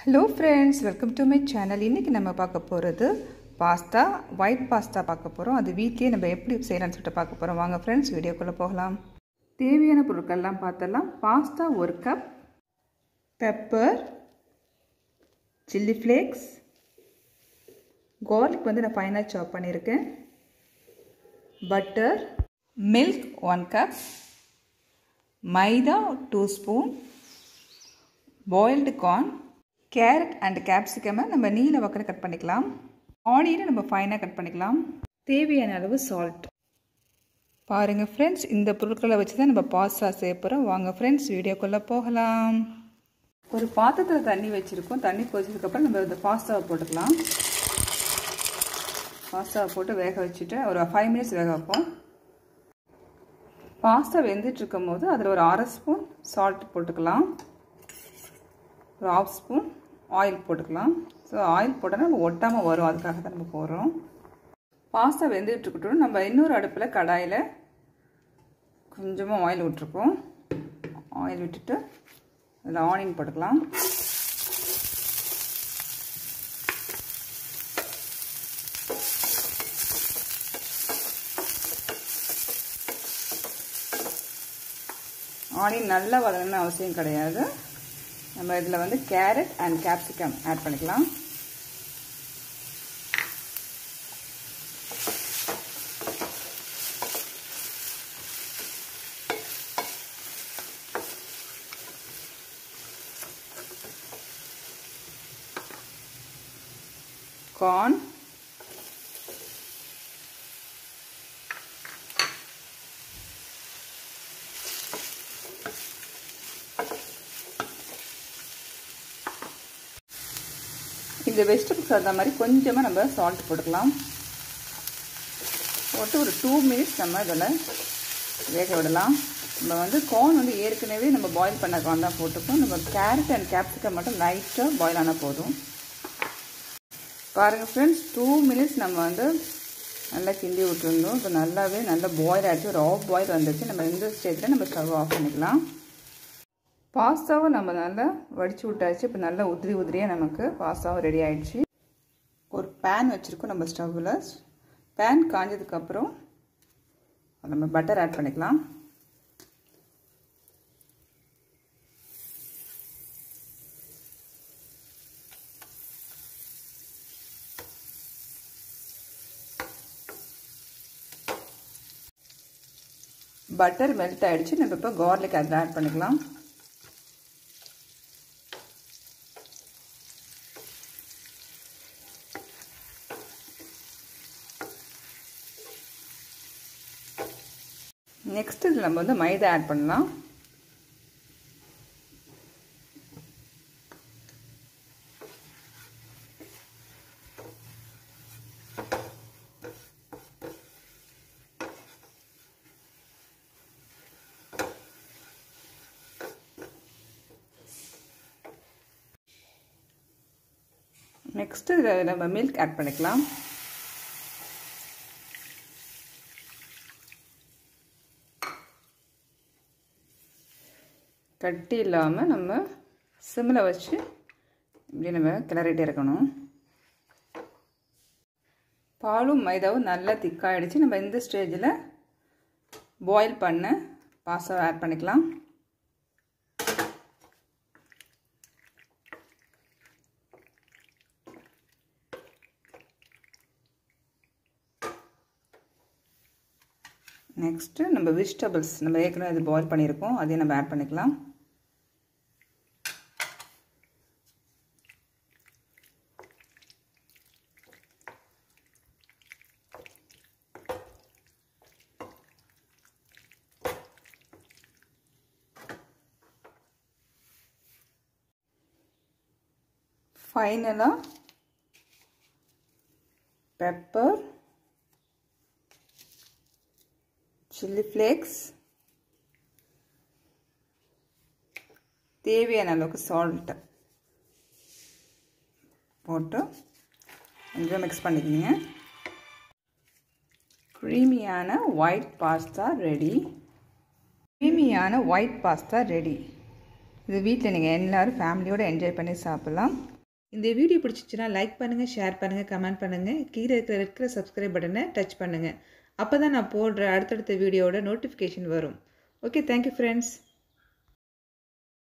hello friends welcome to my channel இன்றைக்கி நம்ம பார்க்க போகிறது பாஸ்தா ஒயிட் பாஸ்தா பார்க்க போகிறோம் அது வீட்லேயே நம்ம எப்படி செய்யலாம்னு சொல்லிட்டு பார்க்க போகிறோம் வாங்க ஃப்ரெண்ட்ஸ் வீடியோக்குள்ளே போகலாம் தேவையான பொருட்கள்லாம் பார்த்தலாம் பாஸ்தா ஒரு cup pepper chilli flakes garlic வந்து நான் ஃபைனாக சாப் பண்ணியிருக்கேன் butter milk one cup maida two spoon boiled corn carrot and கேப்சிகமை நம்ம நீல வக்கில் கட் பண்ணிக்கலாம் ஆனியனை நம்ம ஃபைனாக கட் பண்ணிக்கலாம் தேவையான அளவு சால்ட் பாருங்கள் ஃப்ரெண்ட்ஸ் இந்த பொருட்களை வச்சு தான் நம்ம பாஸ்தா செய்ய போகிறோம் வாங்க ஃப்ரெண்ட்ஸ் வீடியோக்குள்ளே போகலாம் ஒரு பாத்திரத்தில் தண்ணி வச்சுருக்கோம் தண்ணி கொதிச்சதுக்கப்புறம் நம்ம இந்த பாஸ்தாவை போட்டுக்கலாம் பாஸ்தாவை போட்டு வேக வச்சுட்டு ஒரு ஃபைவ் மினிட்ஸ் வேக வைப்போம் பாஸ்தா வெந்துட்டு இருக்கும் போது அதில் ஒரு அரை ஸ்பூன் சால்ட் போட்டுக்கலாம் ஒரு ஆஃப் ஸ்பூன் ஆயில் போட்டுக்கலாம் ஸோ ஆயில் போட்டால் நம்ம ஒட்டாமல் வரும் அதுக்காக தான் நம்ம போடுறோம் பாஸ்தா வெந்துட்டுருக்கட்டும் நம்ம இன்னொரு அடுப்பில் கடாயில் கொஞ்சமாக ஆயில் விட்டுருக்கோம் ஆயில் விட்டுட்டு அதில் ஆனியன் போட்டுக்கலாம் ஆனியன் நல்லா வதங்கணும்னு அவசியம் கிடையாது நம்ம இதில் வந்து கேரட் அண்ட் கேப்சிகம் ஆட் பண்ணிக்கலாம் கார்ன் இந்த வெஜிடபிள்ஸ் அந்த மாதிரி கொஞ்சமாக நம்ம சால்ட் போட்டுக்கலாம் போட்டு ஒரு டூ மினிட்ஸ் நம்ம இதில் வேக விடலாம் நம்ம வந்து கார்ன் வந்து ஏற்கனவே நம்ம பாயில் பண்ண கார்ன் தான் போட்டுப்போம் நம்ம கேரட் அண்ட் கேப்சிகம் மட்டும் லைட்டாக பாயில் ஆனால் போதும் பாருங்கள் ஃப்ரெண்ட்ஸ் டூ மினிட்ஸ் நம்ம வந்து நல்லா கிண்டி விட்டுருந்தோம் இப்போ நல்லாவே நல்லா பாயில் ஆகிடுச்சு ஒரு ஆஃப் பாயில் வந்துச்சு நம்ம இந்த ஸ்டேஜில் நம்ம ஸ்டவ் ஆஃப் பண்ணிக்கலாம் பாஸ்தாவும் நம்ம நல்லா வடித்து விட்டாச்சு இப்போ நல்லா உதிரி உதிரியாக நமக்கு பாஸ்தாவும் ரெடி ஆகிடுச்சு ஒரு பேன் வச்சுருக்கோம் நம்ம ஸ்டவ்வில் பேன் காஞ்சதுக்கப்புறம் நம்ம பட்டர் ஆட் பண்ணிக்கலாம் பட்டர் மெல்ட் ஆகிடுச்சு நம்ம இப்போ கார்லிக் அதில் ஆட் பண்ணிக்கலாம் நெக்ஸ்ட் இதில் நம்ம வந்து மைதா ஆட் பண்ணலாம் நெக்ஸ்ட்டு இதில் நம்ம மில்க் ஆட் பண்ணிக்கலாம் கட்டி இல்லாமல் நம்ம சிம்மில் வச்சு இப்படி நம்ம கிளறிட்டே இருக்கணும் பாலும் மைதாவும் நல்லா திக்காகிடுச்சு நம்ம இந்த ஸ்டேஜில் பாயில் பண்ண பாஸ்தாவை ஆட் பண்ணிக்கலாம் நெக்ஸ்ட்டு நம்ம வெஜிடபிள்ஸ் நம்ம ஏற்கனவே இது பாயில் பண்ணியிருக்கோம் அதையும் நம்ம ஆட் பண்ணிக்கலாம் ஃபைனலாக பெப்பர் சில்லி ஃப்ளேக்ஸ் தேவையான அளவுக்கு சால்ட்டு போட்டு கொஞ்சம் மிக்ஸ் பண்ணிக்கிங்க க்ரீமியான ஒயிட் பாஸ்தா ரெடி க்ரீமியான ஒயிட் பாஸ்தா ரெடி இது வீட்டில் நீங்கள் எல்லோரும் ஃபேமிலியோடு என்ஜாய் பண்ணி சாப்பிட்லாம் இந்த வீடியோ பிடிச்சிச்சுன்னா லைக் பண்ணுங்கள் ஷேர் பண்ணுங்கள் கமெண்ட் பண்ணுங்கள் கீழே இருக்கிற ரெட் கலர் சப்ஸ்கிரைப் பட்டனை டச் பண்ணுங்கள் அப்போ தான் நான் போடுற அடுத்தடுத்த வீடியோவோட நோட்டிஃபிகேஷன் வரும் ஓகே தேங்க்யூ ஃப்ரெண்ட்ஸ்